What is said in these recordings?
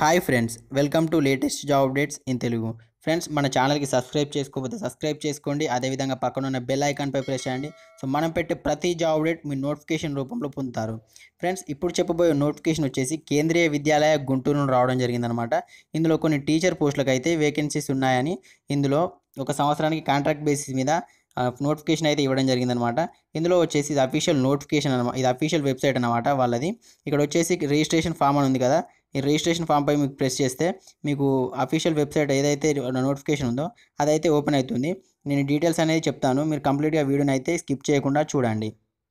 hi friends welcome to latest job updates in Telugu friends మన ఛానల్కి subscribe చేసుకోకపోతే subscribe చేసుకోండి అదేవిధంగా పక్కన ఉన్న బెల్ ఐకాన్పై ప్రెస్ చేయండి సో మనం పెట్టే ప్రతి జాబ్ అప్డేట్ మీ నోటిఫికేషన్ రూపంలో పొందుతారు ఫ్రెండ్స్ ఇప్పుడు చెప్పబోయే నోటిఫికేషన్ వచ్చేసి కేంద్రీయ విద్యాలయ గుంటూరు నుండి రావడం జరిగిందనమాట ఇందులో కొన్ని టీచర్ పోస్టులకు అయితే వేకెన్సీస్ ఉన్నాయని ఇందులో ఒక సంవత్సరానికి కాంట్రాక్ట్ బేసిస్ మీద నోటిఫికేషన్ అయితే ఇవ్వడం జరిగిందనమాట ఇందులో వచ్చేసి ఇది అఫీషియల్ నోటిఫికేషన్ అనమాట ఇది అఫీషియల్ వెబ్సైట్ అనమాట వాళ్ళది ఇక్కడ వచ్చేసి రిజిస్ట్రేషన్ ఫామ్ అని ఉంది కదా ఈ రిజిస్ట్రేషన్ ఫామ్ పై మీకు ప్రెస్ చేస్తే మీకు అఫీషియల్ వెబ్సైట్ ఏదైతే నోటిఫికేషన్ ఉందో అదైతే ఓపెన్ అవుతుంది నేను డీటెయిల్స్ అనేది చెప్తాను మీరు కంప్లీట్గా వీడియోని అయితే స్కిప్ చేయకుండా చూడండి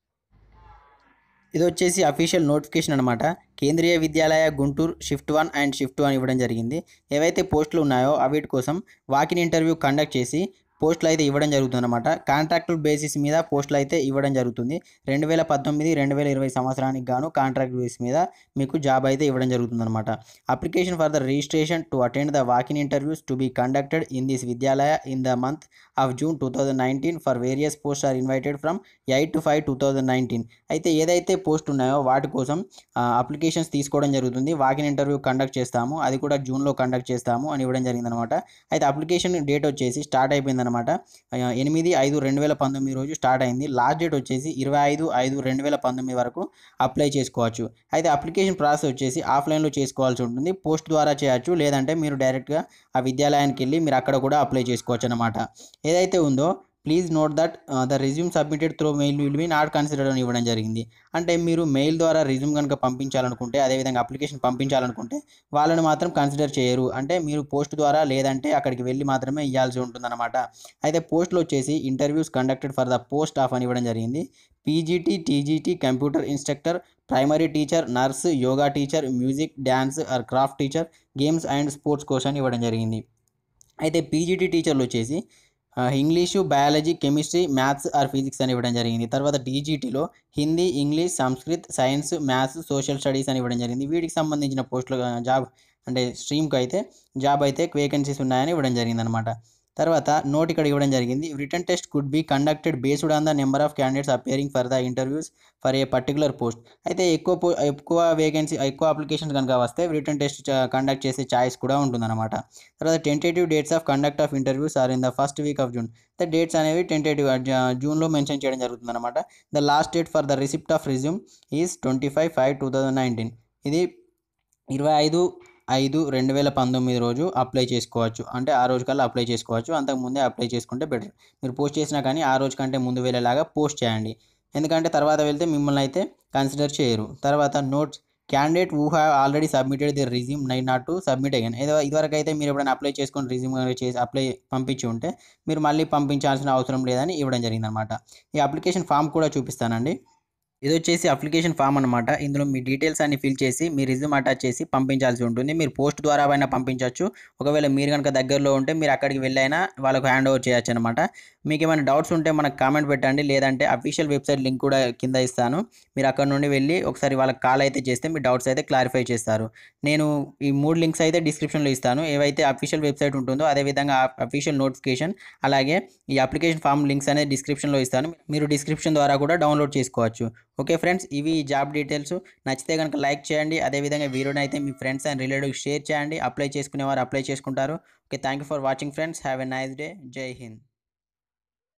ఇది వచ్చేసి అఫీషియల్ నోటిఫికేషన్ అనమాట Kendriya Vidyalaya Guntur shift one and shift one ఇవ్వడం జరిగింది ఏవైతే పోస్టులు ఉన్నాయో అవిటి కోసం వాకిన్ ఇంటర్వ్యూ కండక్ట్ చేసి పోస్టులు అయితే ఇవ్వడం జరుగుతుంది అనమాట కాంట్రాక్టుల్ బేసిస్ మీద పోస్టులు అయితే ఇవ్వడం జరుగుతుంది రెండు వేల పద్దెనిమిది రెండు వేల ఇరవై సంవత్సరానికి గాను కాంట్రాక్ట్ బేస్ మీద మీకు జాబ్ అయితే ఇవ్వడం జరుగుతుంది అనమాట application for the registration to attend the walk in interviews to be conducted in this Vidyalaya in the month of June two thousand nineteen for various post are invited from eight to five two thousand nineteen అయితే ఏదైతే post ఉన్నాయో వాటి కోసం applications తీసుకోవడం జరుగుతుంది walk in interview conduct చేస్తాము అది కూడా జూన్లో కండక్ట్ చేస్తాము అని ఇవ్వడం జరిగిందనమాట అయితే అప్లికేషన్ డేట్ వచ్చేసి స్టార్ట్ అయిపోయిందనమాట ఎనిమిది ఐదు రెండు వేల పంతొమ్మిది రోజు స్టార్ట్ అయింది లాస్ట్ డేట్ వచ్చేసి ఇరవై ఐదు ఐదు రెండు వేల పంతొమ్మిది వరకు అప్లై చేసుకోవచ్చు అయితే అప్లికేషన్ ప్రాసెస్ వచ్చేసి ఆఫ్లైన్లో చేసుకోవాల్సి ఉంటుంది పోస్ట్ ద్వారా చేయొచ్చు లేదంటే మీరు డైరెక్ట్గా ఆ విద్యాలయానికి వెళ్ళి మీరు అక్కడ కూడా అప్లై చేసుకోవచ్చు అనమాట ఏదైతే ఉందో please note that the resume submitted through mail will be not considered అని ఇవ్వడం జరిగింది అంటే మీరు మెయిల్ ద్వారా రిజ్యూమ్ కనుక పంపించాలనుకుంటే అదేవిధంగా అప్లికేషన్ పంపించాలనుకుంటే వాళ్ళని మాత్రం కన్సిడర్ చేయరు అంటే మీరు పోస్ట్ ద్వారా లేదంటే అక్కడికి వెళ్ళి మాత్రమే ఇవ్వాల్సి ఉంటుందన్నమాట అయితే పోస్టులు వచ్చేసి interviews conducted for the post of అని ఇవ్వడం జరిగింది PGT TGT computer instructor primary teacher nurse yoga teacher music dance or craft teacher games and sports కోసం ఇవ్వడం జరిగింది అయితే పీజీటీ టీచర్లు వచ్చేసి English biology chemistry maths or physics అని ఇవ్వడం జరిగింది తర్వాత డీజీటీలో Hindi English Sanskrit science maths social studies అని ఇవ్వడం జరిగింది వీటికి సంబంధించిన పోస్టులు జాబ్ అంటే స్ట్రీమ్కి అయితే జాబ్ అయితే వేకెన్సీస్ ఉన్నాయని ఇవ్వడం జరిగింది అనమాట తర్వాత నోట్ ఇక్కడ ఇవ్వడం జరిగింది written test could be conducted based on the number of candidates appearing for the interviews for a particular post అయితే ఎక్కువ పో ఎక్కువ వేకెన్సీ ఎక్కువ అప్లికేషన్స్ కనుక వస్తే రిటర్న్ టెస్ట్ కండక్ట్ చేసే ఛాయిస్ కూడా ఉంటుందన్నమాట తర్వాత tentative dates of conduct of interviews are in the first week of June the dates అనేవి టెంటేటివ్ జూన్లో మెన్షన్ చేయడం జరుగుతుంది అనమాట the last date for the receipt of resume is twenty five five two thousand nineteen ఇది ఇరవై ఐదు ఐదు రెండు వేల పంతొమ్మిది రోజు అప్లై చేసుకోవచ్చు అంటే ఆ రోజు కల్లా అప్లై చేసుకోవచ్చు అంతకు ముందే అప్లై చేసుకుంటే బెటర్ మీరు పోస్ట్ చేసినా కానీ ఆ రోజు కంటే ముందు వెళ్ళేలాగా పోస్ట్ చేయండి ఎందుకంటే తర్వాత వెళ్తే మిమ్మల్ని అయితే కన్సిడర్ చేయరు తర్వాత notes candidate who have already submitted the resume need not to submit అయ్యాను ఏదో ఇదివరకు అయితే మీరు ఎప్పుడైనా అప్లై చేసుకొని రిజ్యూమ్ చేసి అప్లై పంపించి ఉంటే మీరు మళ్ళీ పంపించాల్సిన అవసరం లేదని ఇవ్వడం జరిగిందనమాట ఈ అప్లికేషన్ ఫామ్ కూడా చూపిస్తానండి ఇది వచ్చేసి అప్లికేషన్ ఫామ్ అనమాట ఇందులో మీ డీటెయిల్స్ అన్ని ఫిల్ చేసి మీ రిజ్యూమ్ అటాచ్ చేసి పంపించాల్సి ఉంటుంది మీరు పోస్ట్ ద్వారా అయినా పంపించవచ్చు ఒకవేళ మీరు కనుక దగ్గరలో ఉంటే మీరు అక్కడికి వెళ్ళైనా వాళ్ళకు హ్యాండ్ ఓవర్ చేయొచ్చు అనమాట మీకు ఏమైనా డౌట్స్ ఉంటే మనకు కామెంట్ పెట్టండి లేదంటే అఫీషియల్ వెబ్సైట్ లింక్ కూడా కింద ఇస్తాను మీరు అక్కడ నుండి వెళ్ళి ఒకసారి వాళ్ళకి కాల్ అయితే చేస్తే మీ డౌట్స్ అయితే క్లారిఫై చేస్తారు నేను ఈ మూడు లింక్స్ అయితే డిస్క్రిప్షన్లో ఇస్తాను ఏవైతే అఫీషియల్ వెబ్సైట్ ఉంటుందో అదేవిధంగా అఫీషియల్ నోటిఫికేషన్ అలాగే ఈ అప్లికేషన్ ఫామ్ లింక్స్ అనేది డిస్క్రిప్షన్లో ఇస్తాను మీరు డిస్క్రిప్షన్ ద్వారా కూడా డౌన్లోడ్ చేసుకోవచ్చు ఓకే ఫ్రెండ్స్ ఇవి జాబ్ డీటెయిల్స్ నచ్చితే కనుక లైక్ చేయండి అదేవిధంగా వీడియోని అయితే మీ ఫ్రెండ్స్ అండ్ రిలేటివ్స్ షేర్ చేయండి అప్లై చేసుకునే వారు అప్లై చేసుకుంటారు okay thank you for watching friends have a nice day Jai Hind